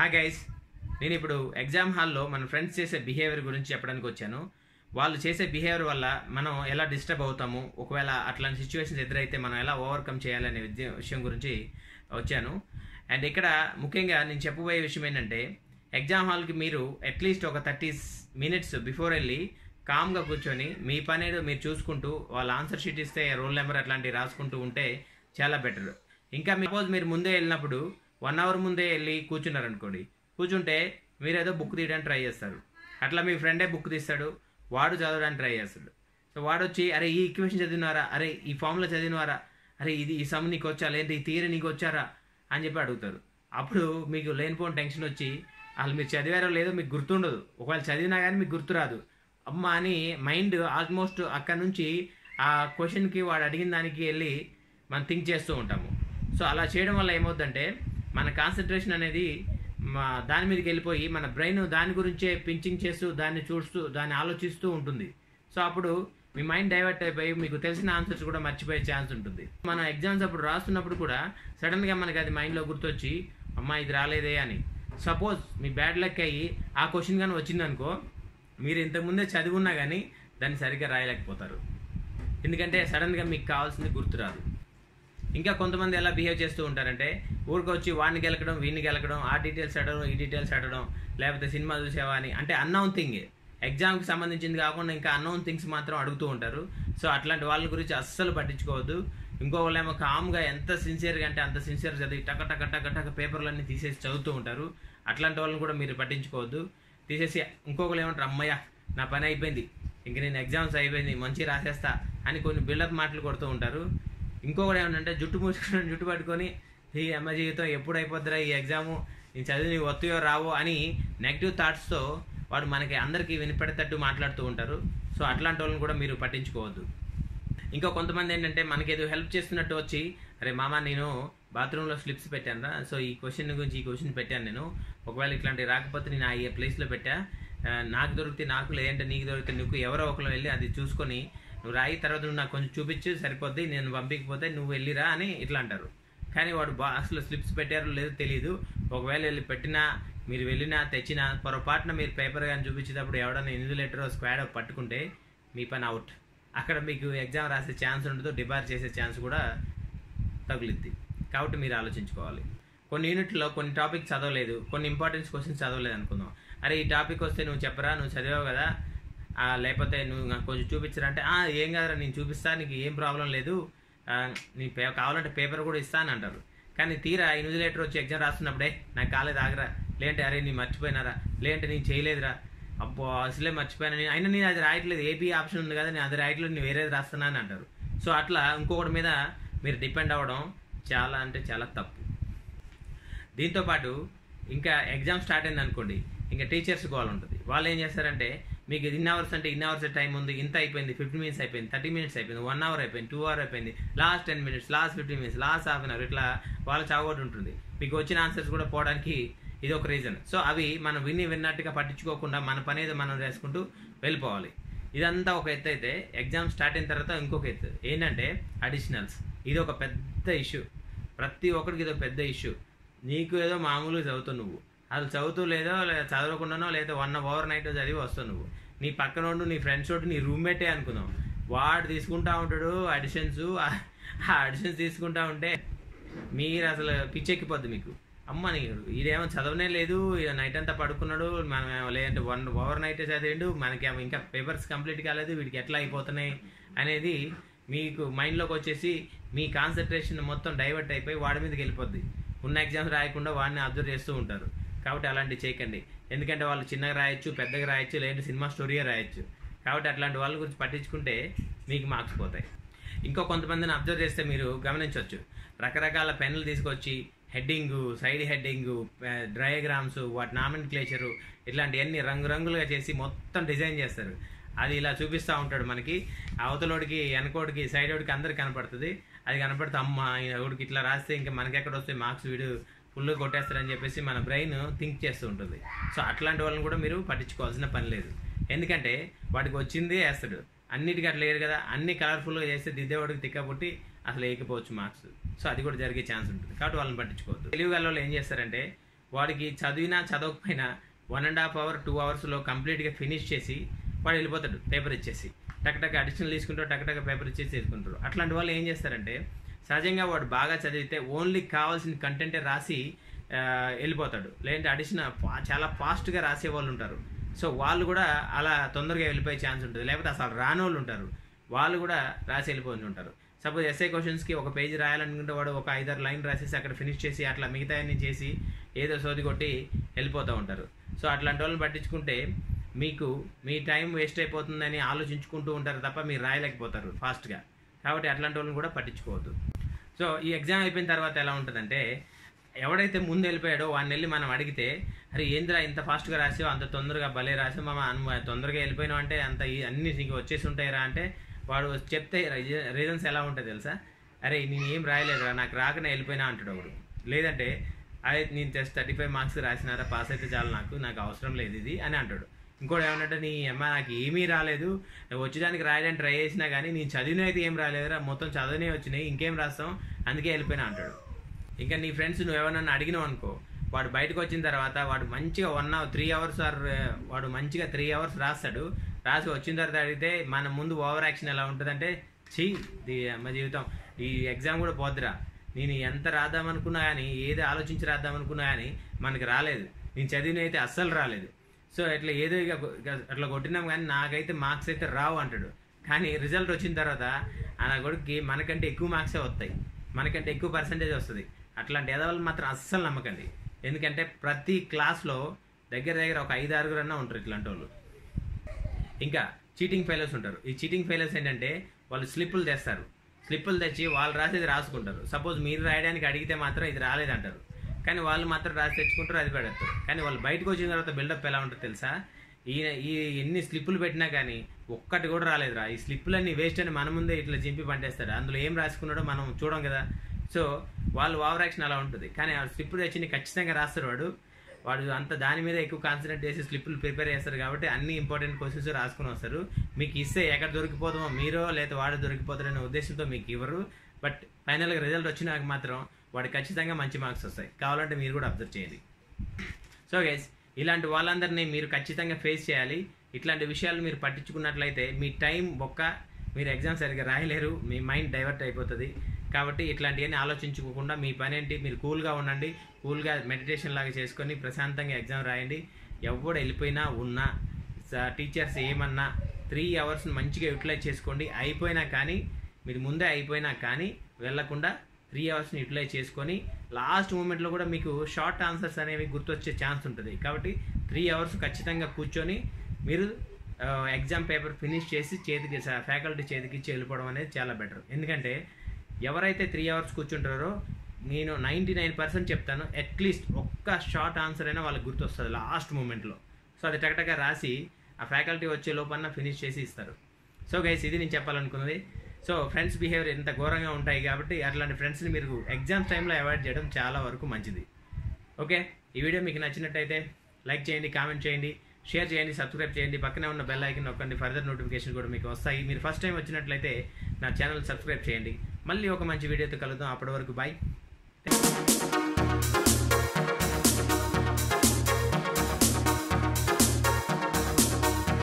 hi guys నేను ఇప్పుడు exam హాల్లో మన ఫ్రెండ్స్ చేసే బిహేవియర్ గురించి చెప్పడానికి వచ్చాను వాళ్ళు చేసే బిహేవియర్ వల్ల మనం ఎలా డిస్టర్బ్ అవుతాము ఒకవేళ అట్లాంటి సిచ్యువేషన్స్ ఎదురైతే మనం ఎలా ఓవర్కమ్ చేయాలనే విద్య- విషయం గురించి వచ్చాను అండ్ ఇక్కడ ముఖ్యంగా నేను చెప్పబోయే విషయం ఏంటంటే ఎగ్జామ్ హాల్కి మీరు అట్లీస్ట్ ఒక థర్టీ మినిట్స్ బిఫోర్ వెళ్ళి కామ్గా కూర్చొని మీ పని ఏదో మీరు చూసుకుంటూ వాళ్ళ ఆన్సర్ షీట్ ఇస్తే రోల్ నెంబర్ అట్లాంటివి రాసుకుంటూ ఉంటే చాలా బెటర్ ఇంకా సపోజ్ మీరు ముందే వెళ్ళినప్పుడు వన్ అవర్ ముందే వెళ్ళి కూర్చున్నారు అనుకోండి కూర్చుంటే మీరు ఏదో బుక్ తీయడానికి ట్రై చేస్తారు అట్లా మీ ఫ్రెండే బుక్ తీస్తాడు వాడు చదవడానికి ట్రై చేస్తాడు సో వాడు వచ్చి అరే ఈ ఈక్వేషన్ చదివినారా అరే ఈ ఫార్ములా చదివినవారా అరే ఇది ఈ సమ్ నీకు వచ్చా లేదంటే ఈ థియరీ నీకు వచ్చారా అని చెప్పి అడుగుతారు అప్పుడు మీకు లేనిపోని టెన్షన్ వచ్చి వాళ్ళు మీరు చదివారో లేదో మీకు గుర్తుండదు ఒకవేళ చదివినా కానీ మీకు గుర్తురాదు అమ్మ అని మైండ్ ఆల్మోస్ట్ అక్కడ నుంచి ఆ క్వశ్చన్కి వాడు అడిగిన దానికి వెళ్ళి మనం థింక్ చేస్తూ ఉంటాము సో అలా చేయడం వల్ల ఏమవుతుందంటే మన కాన్సన్ట్రేషన్ అనేది మా దాని మీదకి వెళ్ళిపోయి మన బ్రెయిన్ దాని గురించే పించింగ్ చేస్తూ దాన్ని చూస్తూ దాన్ని ఆలోచిస్తూ ఉంటుంది సో అప్పుడు మీ మైండ్ డైవర్ట్ అయిపోయి మీకు తెలిసిన ఆన్సర్స్ కూడా మర్చిపోయే ఛాన్స్ ఉంటుంది మన ఎగ్జామ్స్ అప్పుడు రాస్తున్నప్పుడు కూడా సడన్గా మనకి అది మైండ్లో గుర్తొచ్చి అమ్మా ఇది రాలేదే అని సపోజ్ మీ బ్యాడ్ లక్ అయ్యి ఆ క్వశ్చన్ కానీ వచ్చిందనుకో మీరు ఇంతకుముందే చదివి ఉన్నా కానీ దాన్ని సరిగ్గా రాయలేకపోతారు ఎందుకంటే సడన్గా మీకు కావాల్సింది గుర్తురాదు ఇంకా కొంతమంది ఎలా బిహేవ్ చేస్తూ ఉంటారంటే ఊరికి వచ్చి వాడిని గెలకడం వీడిని గెలకడం ఆ డీటెయిల్స్ అడగడం ఈ డీటెయిల్స్ అడగడం లేకపోతే సినిమా చూసావా అని అంటే అన్నౌన్ థింగ్ ఎగ్జామ్కి సంబంధించింది కాకుండా ఇంకా అన్నౌన్ థింగ్స్ మాత్రం అడుగుతూ ఉంటారు సో అట్లాంటి వాళ్ళ గురించి అస్సలు పట్టించుకోవద్దు ఇంకొకళ్ళేమో కామ్గా ఎంత సిన్సియర్గా అంటే అంత సిన్సియర్ చదివి టక టక టక టక పేపర్లన్నీ తీసేసి చదువుతూ ఉంటారు అట్లాంటి వాళ్ళని కూడా మీరు పట్టించుకోవద్దు తీసేసి ఇంకొకరు ఏమంటారు అమ్మయ్య నా పని అయిపోయింది ఇంక నేను ఎగ్జామ్స్ అయిపోయింది మంచి రాసేస్తా అని కొన్ని బిల్డప్ మాటలు కొడుతూ ఉంటారు ఇంకొకటి ఏమంటే జుట్టు మూసుకొని జుట్టు పట్టుకొని ఈ అమ్మ జీవితం ఎప్పుడు అయిపోద్దిరా ఈ ఎగ్జాము నేను చదివి నీకు వస్తాయో రావో అని నెగిటివ్ థాట్స్తో వాడు మనకి అందరికీ వినిపడేటట్టు మాట్లాడుతూ ఉంటారు సో అట్లాంటి వాళ్ళని కూడా మీరు పట్టించుకోవద్దు ఇంకా కొంతమంది ఏంటంటే మనకి ఏదో హెల్ప్ చేస్తున్నట్టు వచ్చి అరే మామ నేను బాత్రూంలో స్లిప్స్ పెట్టాను రా సో ఈ క్వశ్చన్ గురించి ఈ క్వశ్చన్ పెట్టాను నేను ఒకవేళ ఇట్లాంటివి రాకపోతే నేను ఆ ఏ ప్లేస్లో పెట్టా ఆ, నాకు దొరికితే నాకు లేదంటే నీకు దొరికితే నీకు ఎవరో ఒకరు వెళ్ళి అది చూసుకొని నువ్వు రాయి తర్వాత నువ్వు నాకు కొంచెం చూపించు సరిపోద్ది నేను పంపించకపోతే నువ్వు వెళ్ళిరా అని ఇట్లా అంటారు కానీ వాడు బా అసలు స్లిప్స్ పెట్టారో లేదో తెలియదు ఒకవేళ వెళ్ళి పెట్టినా మీరు వెళ్ళినా తెచ్చినా పొరపాటున మీరు పేపర్ కానీ చూపించేటప్పుడు ఎవడన్నా ఇన్విలేటర్ స్క్వాడ్ పట్టుకుంటే మీ పని అవుట్ అక్కడ మీకు ఎగ్జామ్ రాసే ఛాన్స్ ఉండదు డిబార్ చేసే ఛాన్స్ కూడా తగులుద్ది కాబట్టి మీరు ఆలోచించుకోవాలి కొన్ని యూనిట్లో కొన్ని టాపిక్ చదవలేదు కొన్ని ఇంపార్టెన్స్ క్వశ్చన్స్ చదవలేదు అనుకుందాం అరే ఈ టాపిక్ వస్తే నువ్వు చెప్పరా నువ్వు చదివావు కదా ఆ, లేకపోతే నువ్వు నాకు కొంచెం చూపించరా అంటే "ఆ, ఏం కదరా నేను చూపిస్తా నీకు ఏం ప్రాబ్లం లేదు ఆ, నీ పే కావాలంటే పేపర్ కూడా ఇస్తా అని అంటారు కానీ తీరా ఇన్విజిలేటర్ వచ్చి ఎగ్జామ్ రాస్తున్నప్పుడే నాకు కాలేదు ఆగరా లేదంటే అరే నీ మర్చిపోయినారా లేదంటే నేను చేయలేదురా అబ్బో అసలే మర్చిపోయాను నేను అయినా నేను అది రాయట్లేదు ఏపీ ఆప్షన్ ఉంది కదా నేను అది రాయట్లేదు నేను వేరేది రాస్తున్నా అని అంటారు సో అట్లా ఇంకొకటి మీద మీరు డిపెండ్ అవ్వడం చాలా అంటే చాలా తప్పు దీంతోపాటు ఇంకా ఎగ్జామ్ స్టార్ట్ అయింది అనుకోండి ఇంకా టీచర్స్ గోల్ ఉంటుంది వాళ్ళు ఏం చేస్తారంటే మీకు ఇన్ అవర్స్ అంటే ఇన్ అవర్స్ టైం ఉంది ఇంత అయిపోయింది ఫిఫ్టీన్ మినిట్స్ అయిపోయింది థర్టీ మినిట్స్ అయిపోయింది వన్ అవర్ అయిపోయింది టూ అవర్ అయిపోయింది last ten minutes last fifteen minutes last half an hour ఇట్లా వాళ్ళు చావగొట్టు ఉంటుంది మీకు వచ్చిన ఆన్సర్స్ కూడా పోవడానికి ఇది ఒక రీజన్ సో అవి మనం విని విన్నట్టుగా పట్టించుకోకుండా మన పని ఏదో మనం చేసుకుంటూ వెళ్ళిపోవాలి ఇదంతా ఒక ఎత్తు అయితే ఎగ్జామ్ స్టార్ట్ అయిన తర్వాత ఇంకొక ఎత్తు ఏంటంటే అడిషనల్స్ ఇది ఒక పెద్ద ఇష్యూ ప్రతి ఒక్కరికి ఇది ఒక పెద్ద ఇష్యూ నీకు ఏదో మామూలుగా చదువుతావు నువ్వు అసలు చదువుతూ లేదో లేదా చదవకుండానో లేదా వన్ ఓవర్ నైట్ చదివి వస్తావు నువ్వు నీ పక్కన ఉండు నీ ఫ్రెండ్స్ తోటి నీ రూమ్మేటే అనుకుందాం వాడు తీసుకుంటా ఉంటాడు అడిషన్స్ ఆ అడిషన్స్ తీసుకుంటా ఉంటే మీరు అసలు పిచ్చెక్కిపోద్ది మీకు అమ్మ నీకు ఇదేమో చదవనే లేదు ఇక నైట్ అంతా పడుకున్నాడు మనం ఏమో లేదంటే వన్ ఓవర్ నైట్ చదివిండు మనకేమో ఇంకా పేపర్స్ కంప్లీట్ కాలేదు వీడికి ఎట్లా అయిపోతున్నాయి అనేది మీకు మైండ్లోకి వచ్చేసి మీ కాన్సన్ట్రేషన్ మొత్తం డైవర్ట్ అయిపోయి వాడి మీదకి వెళ్ళిపోద్ది ఉన్న ఎగ్జామ్స్ రాయకుండా వాడిని అబ్జర్వ్ చేస్తూ ఉంటారు కాబట్టి అలాంటివి చేయకండి ఎందుకంటే వాళ్ళు చిన్నగా రాయొచ్చు పెద్దగా రాయొచ్చు లేదంటే సినిమా స్టోరీయే రాయొచ్చు కాబట్టి అట్లాంటి వాళ్ళ గురించి పట్టించుకుంటే మీకు మార్క్స్ పోతాయి ఇంకో కొంతమందిని అబ్జర్వ్ చేస్తే మీరు గమనించవచ్చు రకరకాల పెన్నులు తీసుకొచ్చి హెడ్డింగు సైడ్ హెడ్డింగు డయాగ్రామ్స్ వాటి నామిన్ క్లేచరు ఇట్లాంటివన్నీ రంగురంగులుగా చేసి మొత్తం డిజైన్ చేస్తారు అది ఇలా చూపిస్తూ ఉంటాడు మనకి అవతలోడికి వెనకోడికి సైడ్ ఓడికి అందరికి కనపడుతుంది అది కనపడితే అమ్మ ఎవడికి ఇట్లా రాస్తే ఇంకా మనకి ఎక్కడ వస్తాయి మార్క్స్ వీడు ఫుల్గా కొట్టేస్తారని చెప్పేసి మన బ్రెయిన్ థింక్ చేస్తూ ఉంటుంది సో అట్లాంటి వాళ్ళని కూడా మీరు పట్టించుకోవాల్సిన పని లేదు ఎందుకంటే వాడికి వచ్చిందే వేస్తాడు అన్నిటికీ అట్లా లేరు కదా అన్ని కలర్ఫుల్గా చేస్తే దిద్దేవాడికి తిక్క పుట్టి అసలు వేయకపోవచ్చు మార్క్స్ సో అది కూడా జరిగే ఛాన్స్ ఉంటుంది కాబట్టి వాళ్ళని పట్టించుకోవద్దు తెలివి గల వాళ్ళు ఏం చేస్తారంటే వాడికి చదివినా చదవకపోయినా one and half hour two అవర్స్లో కంప్లీట్గా ఫినిష్ చేసి వాడు వెళ్ళిపోతాడు పేపర్ ఇచ్చేసి టక్ టక్ అడిషనల్ తీసుకుంటారు టక్ టక్ పేపర్ ఇచ్చేసి తీసుకుంటారు అట్లాంటి వాళ్ళు ఏం చేస్తారంటే సహజంగా వాడు బాగా చదివితే ఓన్లీ కావాల్సిన కంటెంటే రాసి ఆ, వెళ్ళిపోతాడు లేదంటే అడిషనల్ చాలా ఫాస్ట్గా రాసే వాళ్ళు ఉంటారు సో వాళ్ళు కూడా అలా తొందరగా వెళ్ళిపోయే ఛాన్స్ ఉంటుంది లేకపోతే అసలు రాని వాళ్ళు ఉంటారు వాళ్ళు కూడా రాసి వెళ్ళిపోయి ఉంటారు సపోజ్ ఎస్ఐ క్వశ్చన్స్కి ఒక పేజీ రాయాలనుకుంటే వాడు ఒక ఐదారు లైన్ రాసేసి అక్కడ ఫినిష్ చేసి అట్లా మిగతా అన్ని చేసి ఏదో సోది కొట్టి వెళ్ళిపోతూ ఉంటారు సో అట్లాంటి వాళ్ళని పట్టించుకుంటే మీకు మీ టైం వేస్ట్ అయిపోతుందని ఆలోచించుకుంటూ ఉంటారు తప్ప మీరు రాయలేకపోతారు ఫాస్ట్గా కాబట్టి అట్లాంటి వాళ్ళని కూడా పట్టించుకోవద్దు సో ఈ ఎగ్జామ్ అయిపోయిన తర్వాత ఎలా ఉంటుందంటే ఎవడైతే ముందు వెళ్ళిపోయాడో వాడిని వెళ్ళి మనం అడిగితే అరే ఏందిరా ఇంత ఫాస్ట్గా రాసావు అంత తొందరగా భలే రాసావు మామ అను- తొందరగా వెళ్ళిపోయినావు అంటే అంత ఈ- అన్ని నీకు వచ్చేసి ఉంటాయిరా అంటే వాడు చెప్తే రీజన్స్ ఎలా ఉంటుంది తెలుసా అరే నేను ఏం రాయలేదురా నాకు రాకనే వెళ్ళిపోయినా అంటాడు ఒకడు లేదంటే అదే నేను జస్ట్ థర్టీ ఫైవ్ మార్క్స్ రాసినారా పాస్ అయితే చాలు నాకు నాకు అవసరం లేదు ఇది అని అంటాడు ఇంకోటి ఏమన్నంటే నీ అమ్మ నాకు ఏమీ రాలేదు వచ్చేదానికి రాయడానికి ట్రై చేసినా కానీ నేను చదివిన అయితే ఏం రాలేదురా మొత్తం చదివినే వచ్చినాయి ఇంకేం రాస్తాం అందుకే వెళ్ళిపోయినా అంటాడు ఇంకా నీ ఫ్రెండ్స్ నువ్వు ఎవరన్నా అడిగినావు అనుకో వాడు బయటకు వచ్చిన తర్వాత వాడు మంచిగా one hour three hours or వాడు మంచిగా త్రీ అవర్స్ రాస్తాడు రాసి వచ్చిన తర్వాత అడిగితే మన ముందు ఓవర్ యాక్షన్ ఎలా ఉంటుందంటే చీ ఇది మా జీవితం ఈ ఎగ్జామ్ కూడా పోద్దురా నేను ఎంత రాద్దామనుకున్నా కానీ ఏది ఆలోచించి రాద్దామనుకున్నా కానీ మనకి రాలేదు నేను చదివిన అయితే అస్సలు రాలేదు సో ఇట్లా ఏదో ఇక ఇక అట్లా కొట్టినాం కానీ నాకైతే మార్క్స్ అయితే రావు అంటాడు కానీ రిజల్ట్ వచ్చిన తర్వాత ఆ నా కొడుకుకి మనకంటే ఎక్కువ మార్క్సే వస్తాయి మనకంటే ఎక్కువ పర్సంటేజ్ వస్తుంది అట్లాంటి ఎదవాళ్ళు మాత్రం అస్సలు నమ్మకండి ఎందుకంటే ప్రతి క్లాస్లో దగ్గర దగ్గర ఒక ఐదు ఆరుగురు అన్నా ఉంటారు ఇట్లాంటి వాళ్ళు ఇంకా చీటింగ్ ఫెయిలర్స్ ఉంటారు ఈ చీటింగ్ ఫెయిలర్స్ ఏంటంటే వాళ్ళు స్లిప్పులు తెస్తారు స్లిప్పులు తెచ్చి వాళ్ళు రాసేది రాసుకుంటారు సపోజ్ మీరు రాయడానికి అడిగితే మాత్రం ఇది రాలేదంటారు కానీ వాళ్ళు మాత్రం రాసి తెచ్చుకుంటారు అది పెడతారు కానీ వాళ్ళు బయటకు వచ్చిన తర్వాత బిల్డప్ ఎలా ఉంటుంది తెలుసా ఈయన ఈ ఎన్ని స్లిప్పులు పెట్టినా కానీ ఒక్కటి కూడా రాలేదురా ఈ స్లిప్పులన్నీ వేస్ట్ అని మన ముందే ఇట్లా చింపి పంటేస్తాడు అందులో ఏం రాసుకున్నాడో మనం చూడం కదా సో వాళ్ళు ఓవర్ యాక్షన్ అలా ఉంటుంది కానీ ఆ స్లిప్పులు తెచ్చి ఖచ్చితంగా రాస్తాడు వాడు వాడు అంత దాని మీద ఎక్కువ కాన్సన్ట్రేట్ చేసి స్లిప్పులు ప్రిపేర్ చేస్తారు కాబట్టి అన్ని ఇంపార్టెంట్ క్వశ్చన్స్ రాసుకుని వస్తారు మీకు ఇస్తే ఎక్కడ దొరికిపోతామో మీరో లేదా వాడు దొరికిపోతారనే ఉద్దేశంతో మీకు ఇవ్వరు బట్ ఫైనల్గా రిజల్ట్ వచ్చినాక మాత్రం వాడు ఖచ్చితంగా మంచి మార్క్స్ వస్తాయి కావాలంటే మీరు కూడా అబ్జర్వ్ చేయండి సో గైస్ ఇలాంటి వాళ్ళందరినీ మీరు ఖచ్చితంగా ఫేస్ చేయాలి ఇట్లాంటి విషయాలు మీరు పట్టించుకున్నట్లయితే మీ టైం ఒక్క మీరు ఎగ్జామ్ సరిగ్గా రాయలేరు మీ మైండ్ డైవర్ట్ అయిపోతుంది కాబట్టి ఇట్లాంటివన్నీ ఆలోచించుకోకుండా మీ పని ఏంటి మీరు కూల్గా ఉండండి కూల్గా మెడిటేషన్ లాగా చేసుకొని ప్రశాంతంగా ఎగ్జామ్ రాయండి ఎవడు వెళ్ళిపోయినా ఉన్నా టీచర్స్ ఏమన్నా త్రీ అవర్స్ మంచిగా యూటిలైజ్ చేసుకోండి అయిపోయినా కానీ మీరు ముందే అయిపోయినా కానీ వెళ్ళకుండా త్రీ అవర్స్ని యూటిలైజ్ చేసుకొని లాస్ట్ మూమెంట్లో కూడా మీకు షార్ట్ ఆన్సర్స్ అనేవి గుర్తొచ్చే ఛాన్స్ ఉంటుంది కాబట్టి త్రీ అవర్స్ ఖచ్చితంగా కూర్చొని మీరు ఎగ్జామ్ పేపర్ ఫినిష్ చేసి చేతికి ఫ్యాకల్టీ చేతికి ఇచ్చి వెళ్ళిపోవడం అనేది చాలా బెటర్ ఎందుకంటే ఎవరైతే త్రీ అవర్స్ కూర్చుంటారో నేను నైంటీ నైన్ పర్సెంట్ చెప్తాను అట్లీస్ట్ ఒక్క షార్ట్ ఆన్సర్ అయినా వాళ్ళకి గుర్తొస్తుంది లాస్ట్ మూమెంట్లో సో అది టకటక రాసి ఆ ఫ్యాకల్టీ వచ్చే లోపల ఫినిష్ చేసి ఇస్తారు సో గైస్ ఇది నేను చెప్పాలనుకున్నది సో ఫ్రెండ్స్ బిహేవియర్ ఎంత ఘోరంగా ఉంటాయి కాబట్టి అట్లాంటి ఫ్రెండ్స్ని మీరు ఎగ్జామ్స్ టైంలో అవాయిడ్ చేయడం చాలా వరకు మంచిది ఓకే ఈ వీడియో మీకు నచ్చినట్టయితే లైక్ చేయండి కామెంట్ చేయండి షేర్ చేయండి సబ్స్క్రైబ్ చేయండి పక్కనే ఉన్న బెల్ ఐకన్ నొక్కండి ఫర్దర్ నోటిఫికేషన్ కూడా మీకు వస్తాయి మీరు ఫస్ట్ టైం వచ్చినట్లయితే నా ఛానల్ సబ్స్క్రైబ్ చేయండి మళ్ళీ ఒక మంచి వీడియోతో కలుద్దాం అప్పటి వరకు బాయ్